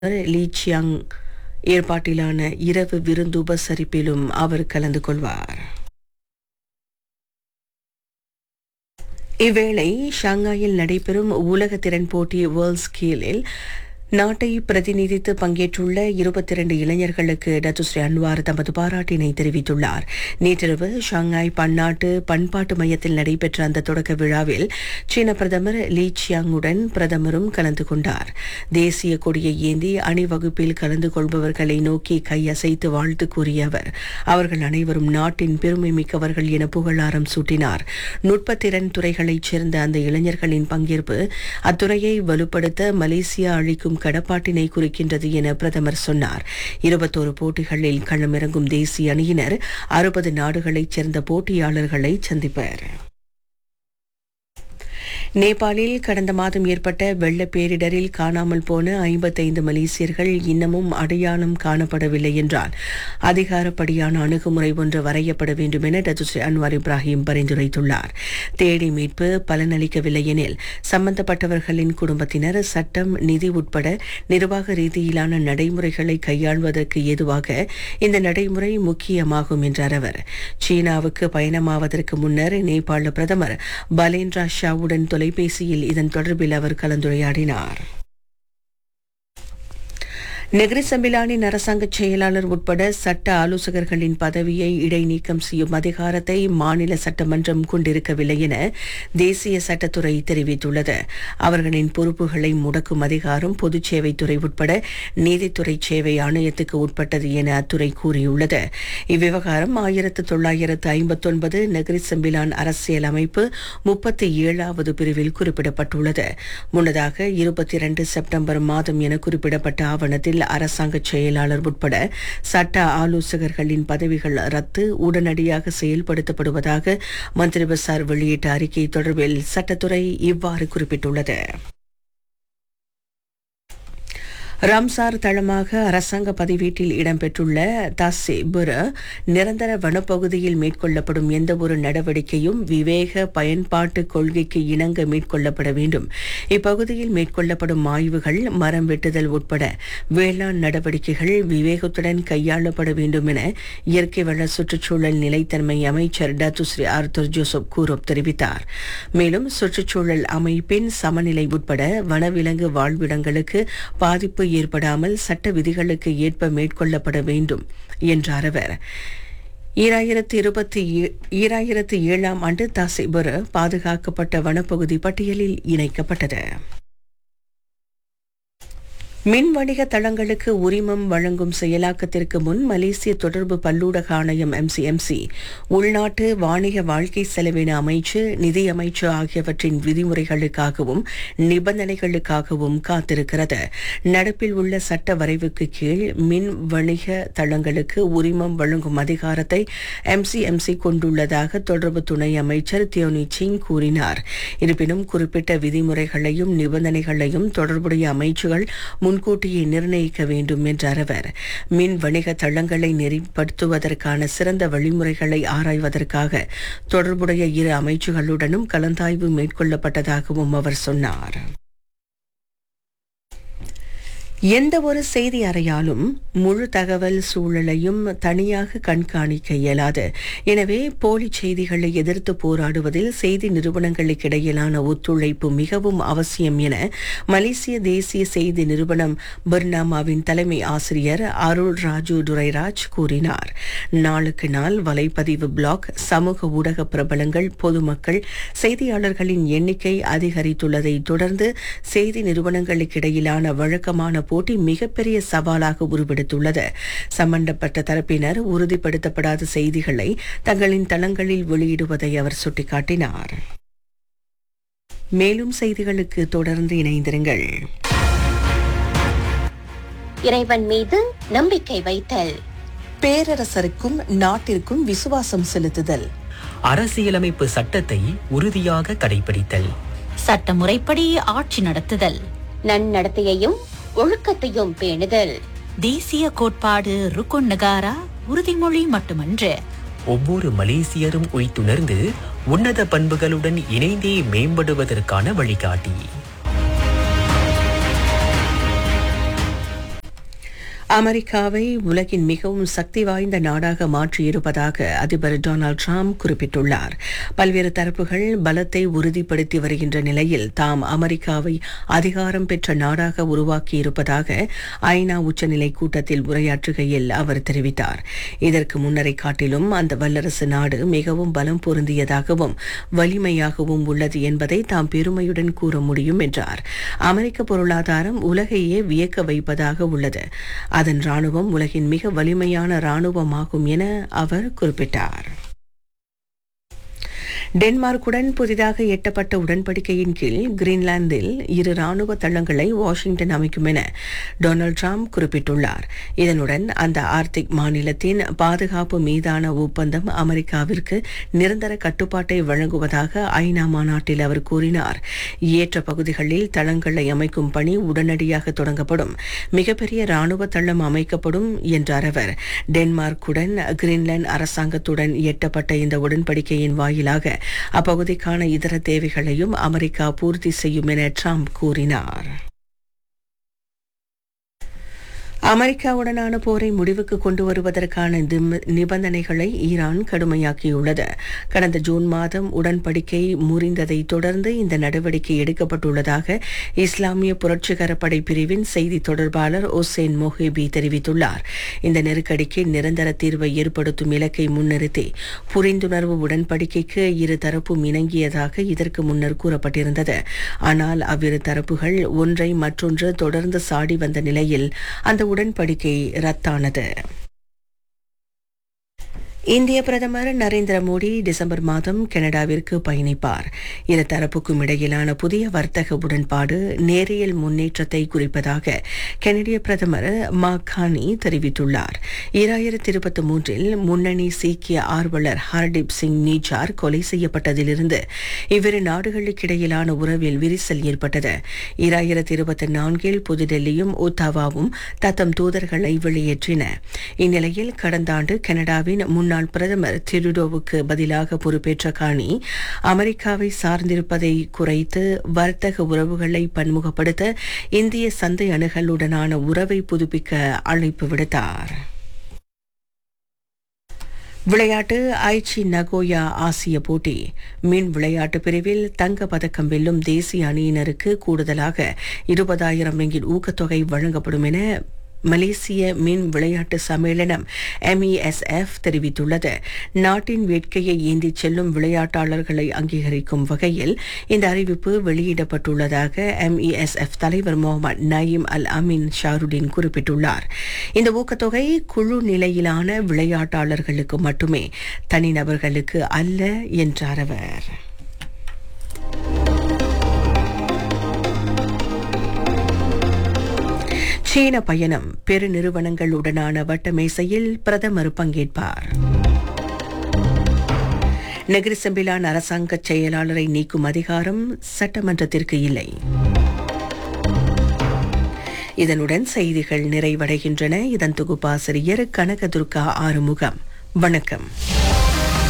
லீ Chiang ஏற்பாட்டிலான இரவு விருந்து உபசரிப்பிலும் அவர் கலந்து கொள்வார் இவ்வேளை ஷாங்காயில் நடைபெறும் உலக திறன் போட்டி வேர்ல்ட் ஸ்கேலில் நாட்டை பிரதிநிதித்து பங்கேற்றுள்ள இருபத்தி இரண்டு இளைஞர்களுக்கு டத்துஸ்ரீ அன்வார் தமது பாராட்டினை தெரிவித்துள்ளார் நேற்றிரவு ஷாங்காய் பன்னாட்டு பண்பாட்டு மையத்தில் நடைபெற்ற அந்த தொடக்க விழாவில் சீன பிரதமர் லீ சியாங்குடன் பிரதமரும் கலந்து கொண்டார் தேசிய கொடியை ஏந்தி அணிவகுப்பில் கலந்து கொள்பவர்களை நோக்கி கையசைத்து வாழ்த்து கூறிய அவர் அவர்கள் அனைவரும் நாட்டின் பெருமை மிக்கவர்கள் என புகழாரம் சூட்டினார் நுட்பத்திறன் துறைகளைச் சேர்ந்த அந்த இளைஞர்களின் பங்கேற்பு அத்துறையை வலுப்படுத்த மலேசியா அளிக்கும் கடப்பாட்டினை குறிக்கின்றது என பிரதமர் சொன்னார் இருபத்தோரு போட்டிகளில் களமிறங்கும் தேசிய அணியினர் அறுபது நாடுகளைச் சேர்ந்த போட்டியாளர்களை சந்திப்பர் நேபாளில் கடந்த மாதம் ஏற்பட்ட வெள்ளப் பேரிடரில் காணாமல் போன ஐம்பத்தைந்து மலேசியர்கள் இன்னமும் அடையாளம் காணப்படவில்லை என்றால் அதிகாரப்படியான அணுகுமுறை ஒன்று வரையப்பட வேண்டும் என டத்துஸ்ரீ அன்வார் இப்ராஹிம் பரிந்துரைத்துள்ளார் தேடி மீட்பு பலனளிக்கவில்லை எனில் சம்பந்தப்பட்டவர்களின் குடும்பத்தினர் சட்டம் நிதி உட்பட நிர்வாக ரீதியிலான நடைமுறைகளை கையாள்வதற்கு ஏதுவாக இந்த நடைமுறை முக்கியமாகும் என்றார் அவர் சீனாவுக்கு பயணமாவதற்கு முன்னர் நேபாள பிரதமர் பலேந்திரா ஷாவுடன் தொலைபேசியில் இதன் தொடர்பில் அவர் கலந்துரையாடினார் நெகிரி சம்பிலானின் அரசாங்க செயலாளர் உட்பட சட்ட ஆலோசகர்களின் பதவியை இடைநீக்கம் செய்யும் அதிகாரத்தை மாநில சட்டமன்றம் கொண்டிருக்கவில்லை என தேசிய சட்டத்துறை தெரிவித்துள்ளது அவர்களின் பொறுப்புகளை முடக்கும் அதிகாரம் பொதுச் சேவைத்துறை உட்பட நீதித்துறை சேவை ஆணையத்துக்கு உட்பட்டது என அத்துறை கூறியுள்ளது இவ்விவகாரம் ஆயிரத்து தொள்ளாயிரத்து ஐம்பத்தொன்பது நெகிரி சம்பிலான் அரசியல் அமைப்பு முப்பத்தி ஏழாவது பிரிவில் குறிப்பிடப்பட்டுள்ளது முன்னதாக இருபத்தி இரண்டு செப்டம்பர் மாதம் என குறிப்பிடப்பட்ட ஆவணத்தில் அரசாங்க செயலாளர் உட்பட சட்ட ஆலோசகர்களின் பதவிகள் ரத்து உடனடியாக செயல்படுத்தப்படுவதாக மந்திரி பசார் வெளியிட்ட அறிக்கை தொடர்பில் சட்டத்துறை இவ்வாறு குறிப்பிட்டுள்ளது ரம்சார் தளமாக அரசாங்க பதிவேட்டில் இடம்பெற்றுள்ள தாசே புர நிரந்தர வனப்பகுதியில் மேற்கொள்ளப்படும் எந்தவொரு நடவடிக்கையும் விவேக பயன்பாட்டு கொள்கைக்கு இணங்க மேற்கொள்ளப்பட வேண்டும் இப்பகுதியில் மேற்கொள்ளப்படும் ஆய்வுகள் மரம் வெட்டுதல் உட்பட வேளாண் நடவடிக்கைகள் விவேகத்துடன் கையாளப்பட வேண்டும் என இயற்கை வள சுற்றுச்சூழல் நிலைத்தன்மை அமைச்சர் டத்துஸ்ரீ ஆர்த்தர் ஜோசப் கூரோப் தெரிவித்தார் மேலும் சுற்றுச்சூழல் அமைப்பின் சமநிலை உட்பட வனவிலங்கு வாழ்விடங்களுக்கு பாதிப்பு ஏற்படாமல் சட்ட விதிகளுக்கு ஏற்ப மேற்கொள்ளப்பட வேண்டும் என்றார் அவர் ஈராயிரத்து இருபத்தி ஈராயிரத்து ஏழாம் ஆண்டு தாசிபுர பாதுகாக்கப்பட்ட வனப்பகுதி பட்டியலில் இணைக்கப்பட்டது மின் வணிக தளங்களுக்கு உரிமம் வழங்கும் செயலாக்கத்திற்கு முன் மலேசிய தொடர்பு பல்லூடக ஆணையம் எம்சிஎம்சி உள்நாட்டு வாணிக வாழ்க்கை செலவின அமைச்சு நிதி அமைச்சு ஆகியவற்றின் விதிமுறைகளுக்காகவும் நிபந்தனைகளுக்காகவும் காத்திருக்கிறது நடப்பில் உள்ள சட்ட வரைவுக்கு கீழ் மின் வணிக தளங்களுக்கு உரிமம் வழங்கும் அதிகாரத்தை எம்சிஎம்சி கொண்டுள்ளதாக தொடர்பு துணை அமைச்சர் தியோனி சிங் கூறினார் இருப்பினும் குறிப்பிட்ட விதிமுறைகளையும் நிபந்தனைகளையும் தொடர்புடைய அமைச்சுகள் முன்கூட்டியே நிர்ணயிக்க வேண்டும் என்றார் அவர் மின் வணிக தளங்களை நெறிப்படுத்துவதற்கான சிறந்த வழிமுறைகளை ஆராய்வதற்காக தொடர்புடைய இரு அமைச்சுகளுடனும் கலந்தாய்வு மேற்கொள்ளப்பட்டதாகவும் அவர் சொன்னார் எந்த ஒரு செய்தி அறையாலும் முழு தகவல் சூழலையும் தனியாக கண்காணிக்க இயலாது எனவே போலி செய்திகளை எதிர்த்து போராடுவதில் செய்தி நிறுவனங்களுக்கு இடையிலான ஒத்துழைப்பு மிகவும் அவசியம் என மலேசிய தேசிய செய்தி நிறுவனம் பர்னாமாவின் தலைமை ஆசிரியர் அருள் ராஜு துரைராஜ் கூறினார் நாளுக்கு நாள் வலைப்பதிவு பிளாக் சமூக ஊடக பிரபலங்கள் பொதுமக்கள் செய்தியாளர்களின் எண்ணிக்கை அதிகரித்துள்ளதை தொடர்ந்து செய்தி நிறுவனங்களுக்கு இடையிலான வழக்கமான போட்டி மிகப்பெரிய சவாலாக உருவெடுத்துள்ளது சம்பந்தப்பட்ட தரப்பினர் உறுதிப்படுத்தப்படாத செய்திகளை தங்களின் தளங்களில் வெளியிடுவதை அவர் சுட்டிக்காட்டினார் மேலும் செய்திகளுக்கு தொடர்ந்து இணைந்திருங்கள் இறைவன் மீது நம்பிக்கை வைத்தல் பேரரசருக்கும் நாட்டிற்கும் விசுவாசம் செலுத்துதல் அரசியலமைப்பு சட்டத்தை உறுதியாக கடைபிடித்தல் சட்டமுறைப்படி ஆட்சி நடத்துதல் நன்னடத்தையையும் ஒழுக்கத்தையும் பேணுதல் தேசிய கோட்பாடு ருக்குன் நகாரா உறுதிமொழி மட்டுமன்று ஒவ்வொரு மலேசியரும் உய்த்துணர்ந்து உன்னத பண்புகளுடன் இணைந்தே மேம்படுவதற்கான வழிகாட்டி அமெரிக்காவை உலகின் மிகவும் சக்தி வாய்ந்த நாடாக மாற்றியிருப்பதாக அதிபர் டொனால்ட் ட்ரம்ப் குறிப்பிட்டுள்ளார் பல்வேறு தரப்புகள் பலத்தை உறுதிப்படுத்தி வருகின்ற நிலையில் தாம் அமெரிக்காவை அதிகாரம் பெற்ற நாடாக உருவாக்கியிருப்பதாக ஐநா உச்சநிலை கூட்டத்தில் உரையாற்றுகையில் அவர் தெரிவித்தார் இதற்கு முன்னரை காட்டிலும் அந்த வல்லரசு நாடு மிகவும் பலம் பொருந்தியதாகவும் வலிமையாகவும் உள்ளது என்பதை தாம் பெருமையுடன் கூற முடியும் என்றார் அமெரிக்க பொருளாதாரம் உலகையே வியக்க வைப்பதாக உள்ளது அதன் ராணுவம் உலகின் மிக வலிமையான ராணுவமாகும் என அவர் குறிப்பிட்டார் டென்மார்க்குடன் புதிதாக எட்டப்பட்ட உடன்படிக்கையின் கீழ் கிரீன்லாந்தில் இரு ராணுவ தளங்களை வாஷிங்டன் அமைக்கும் என டொனால்ட் ட்ரம்ப் குறிப்பிட்டுள்ளார் இதனுடன் அந்த ஆர்டிக் மாநிலத்தின் பாதுகாப்பு மீதான ஒப்பந்தம் அமெரிக்காவிற்கு நிரந்தர கட்டுப்பாட்டை வழங்குவதாக ஐநா மாநாட்டில் அவர் கூறினார் ஏற்ற பகுதிகளில் தளங்களை அமைக்கும் பணி உடனடியாக தொடங்கப்படும் மிகப்பெரிய ராணுவ தளம் அமைக்கப்படும் என்றார் அவர் டென்மார்க்குடன் கிரீன்லாந்து அரசாங்கத்துடன் எட்டப்பட்ட இந்த உடன்படிக்கையின் வாயிலாக அப்பகுதிக்கான இதர தேவைகளையும் அமெரிக்கா பூர்த்தி செய்யும் என ட்ரம்ப் கூறினார் அமெரிக்காவுடனான போரை முடிவுக்கு கொண்டு வருவதற்கான திம்- நிபந்தனைகளை ஈரான் கடுமையாக்கியுள்ளது கடந்த ஜூன் மாதம் உடன்படிக்கை முறிந்ததை தொடர்ந்து இந்த நடவடிக்கை எடுக்கப்பட்டுள்ளதாக இஸ்லாமிய புரட்சிகர படை பிரிவின் செய்தி தொடர்பாளர் ஒசேன் மொஹேபி தெரிவித்துள்ளார் இந்த நெருக்கடிக்கு நிரந்தர தீர்வை ஏற்படுத்தும் இலக்கை முன்னிறுத்தி புரிந்துணர்வு உடன்படிக்கைக்கு இரு தரப்பும் இணங்கியதாக இதற்கு முன்னர் கூறப்பட்டிருந்தது ஆனால் அவ்விரு தரப்புகள் ஒன்றை மற்றொன்று தொடர்ந்து சாடி வந்த நிலையில் அந்த உடன்படிக்கை ரத்தானது இந்திய பிரதமர் நரேந்திர மோடி டிசம்பர் மாதம் கனடாவிற்கு பயணிப்பார் இரு தரப்புக்கும் இடையிலான புதிய வர்த்தக உடன்பாடு நேரியல் முன்னேற்றத்தை குறிப்பதாக கனடிய பிரதமர் மாகானி தெரிவித்துள்ளார் இராயிரத்தி இருபத்தி மூன்றில் முன்னணி சீக்கிய ஆர்வலர் ஹர்தீப் சிங் நீஜார் கொலை செய்யப்பட்டதிலிருந்து இவ்விரு நாடுகளுக்கிடையிலான உறவில் விரிசல் ஏற்பட்டது இராயிரத்தி இருபத்தி நான்கில் புதுடெல்லியும் ஒத்தாவாவும் தத்தம் தூதர்களை வெளியேற்றின இந்நிலையில் கடந்த ஆண்டு கனடாவின் முன்னாள் பிரதமர் திருடோவுக்கு பதிலாக பொறுப்பேற்ற காணி அமெரிக்காவை சார்ந்திருப்பதை குறைத்து வர்த்தக உறவுகளை பன்முகப்படுத்த இந்திய சந்தை அணுகலுடனான உறவை புதுப்பிக்க அழைப்பு விடுத்தார் விளையாட்டு ஐச்சி நகோயா ஆசிய போட்டி மின் விளையாட்டு பிரிவில் தங்க பதக்கம் வெல்லும் தேசிய அணியினருக்கு கூடுதலாக இருபதாயிரம் ரிங்கிட் ஊக்கத்தொகை வழங்கப்படும் என மலேசிய மின் விளையாட்டு சம்மேளனம் எம்இஎஸ்எஃப் தெரிவித்துள்ளது நாட்டின் வேட்கையை ஏந்திச் செல்லும் விளையாட்டாளர்களை அங்கீகரிக்கும் வகையில் இந்த அறிவிப்பு வெளியிடப்பட்டுள்ளதாக எம்இஎஸ்எஃப் தலைவர் முகமது நயீம் அல் அமீன் ஷாருடீன் குறிப்பிட்டுள்ளார் இந்த ஊக்கத்தொகை குழு நிலையிலான விளையாட்டாளர்களுக்கு மட்டுமே தனிநபர்களுக்கு அல்ல என்றார் அவர் சீன பயணம் பெருநிறுவனங்களுடனான வட்டமேசையில் பிரதமர் பங்கேற்பார் நகர செம்பிலான் அரசாங்க செயலாளரை நீக்கும் அதிகாரம் சட்டமன்றத்திற்கு இல்லை இதனுடன் செய்திகள் நிறைவடைகின்றன இதன் தொகுப்பாசிரியர் கனகதுர்கா ஆறுமுகம் வணக்கம்